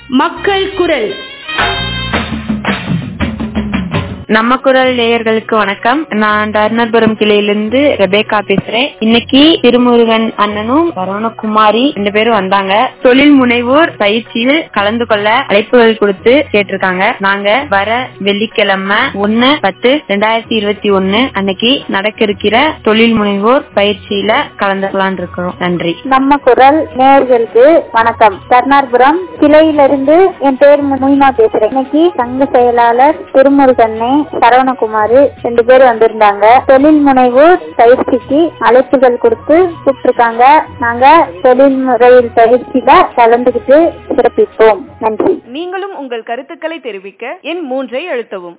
மக்கள் குரல் நம்ம குரல் நேயர்களுக்கு வணக்கம் நான் தர்ணபுரம் கிளையிலிருந்து ரெபேக்கா பேசுறேன் இன்னைக்கு திருமுருகன் அண்ணனும் சரவணகுமாரி ரெண்டு பேரும் வந்தாங்க தொழில் முனைவோர் பயிற்சியில் கலந்து கொள்ள அழைப்புகள் கொடுத்து கேட்டிருக்காங்க நாங்க வர வெள்ளிக்கிழமை ஒன்னு பத்து ரெண்டாயிரத்தி இருபத்தி ஒன்னு அன்னைக்கு நடக்க இருக்கிற தொழில் முனைவோர் பயிற்சியில கலந்துக்கலான் இருக்கிறோம் நன்றி நம்ம குரல் நேயர்களுக்கு வணக்கம் கர்ணாபுரம் கிளையிலிருந்து என் பேர் முனிமா பேசுறேன் இன்னைக்கு சங்க செயலாளர் திருமுருகண்ணே சரவணகுமார் ரெண்டு பேர் வந்திருந்தாங்க தொழில் முனைவோர் பயிற்சிக்கு அழைப்புகள் கொடுத்து கூப்பிட்டுருக்காங்க நாங்க தொழில் முறையில் பயிற்சியில கலந்துகிட்டு சிறப்பிப்போம் நன்றி நீங்களும் உங்கள் கருத்துக்களை தெரிவிக்க எண் மூன்றை அழுத்தவும்